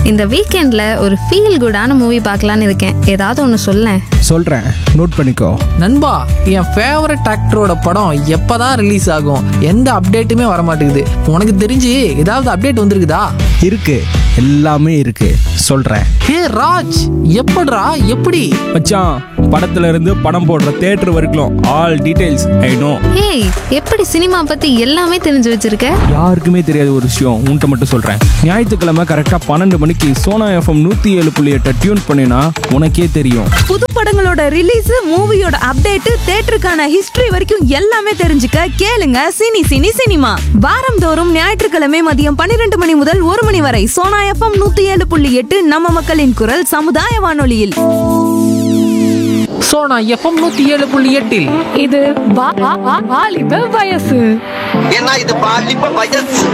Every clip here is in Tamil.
இந்த வீக்கெண்ட்ல ஒரு ஃபீல் குடான மூவி பார்க்கலான்னு இருக்கேன் ஏதாவது ஒன்று சொல்லேன் சொல்கிறேன் நோட் பண்ணிக்கோ நண்பா என் ஃபேவரட் ஆக்டரோட படம் எப்பதான் ரிலீஸ் ஆகும் எந்த அப்டேட்டுமே வர மாட்டேங்குது உனக்கு தெரிஞ்சு ஏதாவது அப்டேட் வந்திருக்குதா இருக்கு எல்லாமே இருக்கு சொல்கிறேன் ஹே ராஜ் எப்படிடா எப்படி மச்சான் படத்துல இருந்து படம் போடுற தேட்டர் வரைக்கும் ஆல் டீடைல்ஸ் ஐ நோ ஏய் எப்படி சினிமா பத்தி எல்லாமே தெரிஞ்சு வச்சிருக்க யாருக்குமே தெரியாத ஒரு விஷயம் உன்கிட்ட மட்டும் சொல்கிறேன் ஞாயிற்றுக்கிழமை கரெக்டாக பன்னெண்டு மணிக்கு சோனா எஃப்எம் நூற்றி ஏழு புள்ளி எட்டை டியூன் பண்ணினா உனக்கே தெரியும் புது படங்களோட ரிலீஸ் மூவியோட அப்டேட் தேட்டருக்கான ஹிஸ்டரி வரைக்கும் எல்லாமே தெரிஞ்சுக்க கேளுங்க சினி சினி சினிமா வாரந்தோறும் ஞாயிற்றுக்கிழமை மதியம் பன்னிரண்டு மணி முதல் ஒரு மணி வரை சோனா எஃப்எம் நூத்தி ஏழு புள்ளி எட்டு நம்ம மக்களின் குரல் சமுதாய வானொலியில் சோனா எஃப்எம் நூத்தி ஏழு புள்ளி எட்டில் இது வா- வா- வா- வாலிப வயசு ஏன்னா இது பாலிப்ப வயசு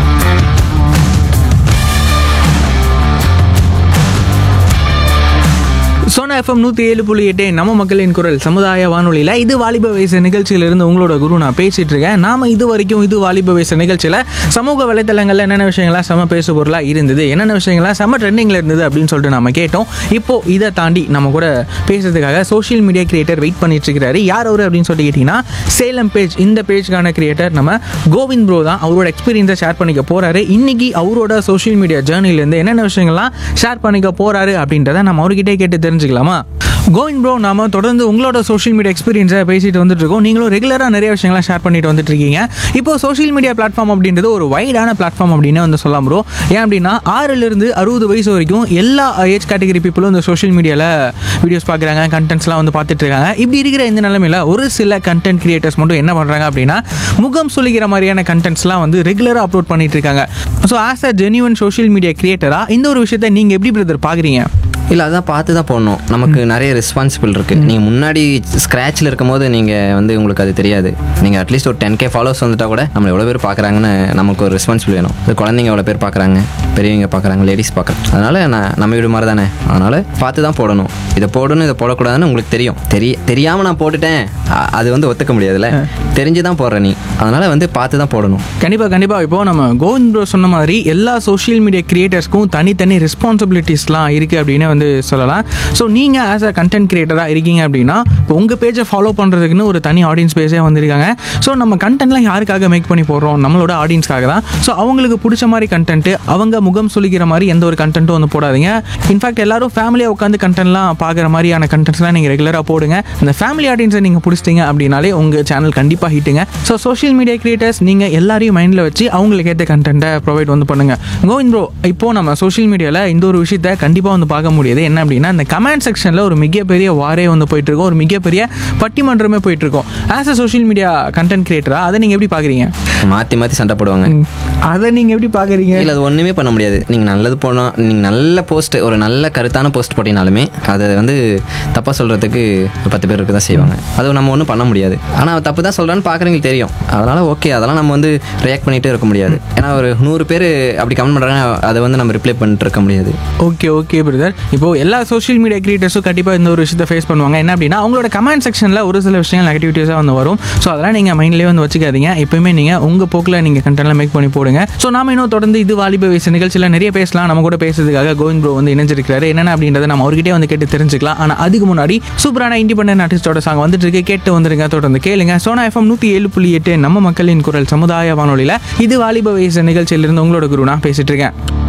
சோனா எஃப்எம் நூற்றி ஏழு புள்ளி எட்டு நம்ம மக்களின் குரல் சமுதாய வானொலியில் இது வாலிப வயசு நிகழ்ச்சியிலிருந்து உங்களோட குரு நான் பேசிட்டு இருக்கேன் நாம இது வரைக்கும் இது வாலிப வயசு நிகழ்ச்சியில் சமூக வலைத்தளங்களில் என்னென்ன விஷயங்கள்லாம் செம பேசு பொருளாக இருந்தது என்னென்ன விஷயங்கள்லாம் செம ட்ரெண்டிங்கில் இருந்தது அப்படின்னு சொல்லிட்டு நம்ம கேட்டோம் இப்போ இதை தாண்டி நம்ம கூட பேசுறதுக்காக சோஷியல் மீடியா கிரியேட்டர் வெயிட் பண்ணிட்டு இருக்காரு யார் அவர் அப்படின்னு சொல்லி கேட்டிங்கன்னா சேலம் பேஜ் இந்த பேஜ்க்கான கிரியேட்டர் நம்ம கோவிந்த் ப்ரோ தான் அவரோட எக்ஸ்பீரியன்ஸை ஷேர் பண்ணிக்க போறாரு இன்னைக்கு அவரோட சோஷியல் மீடியா ஜேர்னிலேருந்து என்னென்ன விஷயங்கள்லாம் ஷேர் பண்ணிக்க போறாரு அப்படின்றத நம்ம அவர்கிட்டே கேட்டு தெரிஞ்சுக்கலாமா கோவிந்த் ப்ரோ நாம தொடர்ந்து உங்களோட சோஷியல் மீடியா எக்ஸ்பீரியன்ஸை பேசிட்டு வந்துட்டு இருக்கோம் நீங்களும் ரெகுலராக நிறைய விஷயங்கள்லாம் ஷேர் பண்ணிட்டு வந்துட்டு இருக்கீங்க இப்போ சோஷியல் மீடியா பிளாட்ஃபார்ம் அப்படின்றது ஒரு வைடான பிளாட்ஃபார்ம் அப்படின்னு வந்து சொல்லலாம் ப்ரோ ஏன் அப்படின்னா ஆறிலிருந்து அறுபது வயசு வரைக்கும் எல்லா ஏஜ் கேட்டகரி பீப்புளும் இந்த சோஷியல் மீடியாவில் வீடியோஸ் பார்க்குறாங்க கண்டென்ட்ஸ்லாம் வந்து பார்த்துட்டு இருக்காங்க இப்படி இருக்கிற இந்த நிலமையில ஒரு சில கண்டென்ட் கிரியேட்டர்ஸ் மட்டும் என்ன பண்ணுறாங்க அப்படின்னா முகம் சொல்லிக்கிற மாதிரியான கண்டென்ட்ஸ்லாம் வந்து ரெகுலராக அப்லோட் பண்ணிட்டு இருக்காங்க so as uh genuine social media கிரியேட்டராக இந்த ஒரு விஷயத்தை நீங்கள் எப்படி பிரதர் பார்க்குறீங்க இல்லை அதான் பார்த்து தான் போடணும் நமக்கு நிறைய ரெஸ்பான்சிபிள் இருக்குது நீங்கள் முன்னாடி ஸ்க்ராட்சில் இருக்கும் போது நீங்கள் வந்து உங்களுக்கு அது தெரியாது நீங்கள் அட்லீஸ்ட் ஒரு டென் கே ஃபாலோவர்ஸ் வந்துட்டால் கூட நம்மளை எவ்வளோ பேர் பார்க்குறாங்கன்னு நமக்கு ஒரு ரெஸ்பான்சிபிள் வேணும் இது குழந்தைங்க எவ்வளோ பேர் பார்க்குறாங்க பெரியவங்க பார்க்குறாங்க லேடிஸ் பார்க்குறாங்க அதனால் நான் நம்ம வீடு மாதிரி தானே அதனால் பார்த்து தான் போடணும் இதை போடணும் இதை போடக்கூடாதுன்னு உங்களுக்கு தெரியும் தெரிய தெரியாமல் நான் போட்டுட்டேன் அ- அது வந்து ஒத்துக்க முடியாதுல்ல தெரிஞ்சு தான் போடுற நீ அதனால் வந்து பார்த்து தான் போடணும் கண்டிப்பாக கண்டிப்பாக இப்போ நம்ம கோவிந்த் ப்ரோ சொன்ன மாதிரி எல்லா சோஷியல் மீடியா கிரியேட்டர்ஸ்க்கும் தனித்தனி ரெஸ்பான்சிபிலிட்டிஸ்லாம் இருக்குது அப்படின்னு வந்து சொல்லலாம் ஸோ நீங்கள் ஆஸ் அ கண்டென்ட் கிரியேட்டராக இருக்கீங்க அப்படின்னா இப்போ உங்கள் பேஜை ஃபாலோ பண்ணுறதுக்குன்னு ஒரு தனி ஆடியன்ஸ் பேஸே வந்திருக்காங்க ஸோ நம்ம கண்டென்ட்லாம் யாருக்காக மேக் பண்ணி போடுறோம் நம்மளோட ஆடியன்ஸ்க்காக தான் ஸோ அவங்களுக்கு பிடிச்ச மாதிரி கண்டென்ட் அவங்க முகம் சொல்லிக்கிற மாதிரி எந்த ஒரு கண்டென்ட்டும் வந்து போடாதீங்க இன்ஃபேக்ட் எல்லாரும் ஃபேமிலியாக உட்காந்து கண்டென்ட்லாம் பார்க்குற மாதிரியான கண்டென்ட்ஸ்லாம் நீங்கள் ரெகுலராக போடுங்க அந்த ஃபேமிலி ஆடியன்ஸை நீங்கள் பிடிச்சிட்டிங்க அப்படின்னாலே உங்கள் சேனல் கண்டிப்பாக ஹிட்டுங்க ஸோ சோஷியல் மீடியா கிரியேட்டர்ஸ் நீங்கள் எல்லாரையும் மைண்டில் வச்சு அவங்களுக்கு ஏற்ற கண்டென்ட்டை ப்ரொவைட் வந்து பண்ணுங்கள் கோவிந்த் ப்ரோ இப்போ நம்ம சோஷியல் மீடியாவில் இந்த ஒரு விஷயத்த கண்டிப்பாக வந்து பார்க்க முடியுது என்ன அப்படின்னா இந்த கமெண்ட் செக்ஷனில் ஒரு மிகப்பெரிய வாரே வந்து போயிட்டு இருக்கும் ஒரு மிகப்பெரிய பட்டிமன்றமே போயிட்டு இருக்கும் as uh social media content கிரியேட்டரா அதை நீங்கள் எப்படி பார்க்குறீங்க மாற்றி மாற்றி சண்டை போடுவாங்க அதை நீங்கள் எப்படி பார்க்குறீங்க இல்லை அது ஒன்றுமே பண்ண முடியாது நீங்கள் நல்லது போனோம் நீங்கள் நல்ல போஸ்ட் ஒரு நல்ல கருத்தான போஸ்ட் போட்டினாலுமே அதை வந்து தப்பாக சொல்கிறதுக்கு ஒரு பத்து பேர் இருக்க தான் செய்வாங்க அது நம்ம ஒன்றும் பண்ண முடியாது ஆனால் அவன் தப்பு தான் சொல்கிறான்னு பார்க்குறவங்களுக்கு தெரியும் அதனால் ஓகே அதெல்லாம் நம்ம வந்து ரியாக்ட் பண்ணிகிட்டே இருக்க முடியாது ஏன்னா ஒரு நூறு பேர் அப்படி கமெண்ட் பண்ணுறாங்க அதை வந்து நம்ம ரிப்ளை பண்ணிட்டு இருக்க முடியாது ஓகே ஓகே பிரதர் இப்போ எல்லா சோஷியல் மீடியா கிரியேட்டர்ஸும் கண்டிப்பாக இந்த ஒரு விஷயத்தை ஃபேஸ் பண்ணுவாங்க என்ன அப்படின்னா அவங்களோட கமெண்ட் செக்ஷனில் ஒரு சில விஷயங்கள் நெகட்டிவிட்டிஸாக வந்து வரும் ஸோ அதெல்லாம் நீங்கள் மைண்ட்லேயே வந்து வச்சுக்காதீங்க எப்பயுமே நீங்கள் உங்கள் போக்கில் நீங்கள் கண்டென்ட்லாம் மேக் பண்ணி போடுங்க ஸோ நாம இன்னும் தொடர்ந்து இது வாலிப வயசு நிகழ்ச்சியில் நிறைய பேசலாம் நம்ம கூட பேசுறதுக்காக கோவிந்த் ப்ரோ வந்து இணைஞ்சிருக்காரு என்னென்ன அப்படின்றத நம்ம அவர்கிட்டே வந்து கேட்டு தெரிஞ்சுக்கலாம் ஆனால் அதுக்கு முன்னாடி சூப்பரான இண்டிபெண்டன்ட் ஆர்டிஸ்டோட சாங் வந்துட்டு இருக்கு கேட்டு வந்துருங்க தொடர்ந்து கேளுங்க சோனா எஃப்எம் நூற்றி ஏழு புள்ளி எட்டு நம்ம மக்களின் குரல் சமுதாய வானொலியில் இது வாலிப வயசு நிகழ்ச்சியிலிருந்து உங்களோட குரு நான் பேசிட்டு இருக்கேன்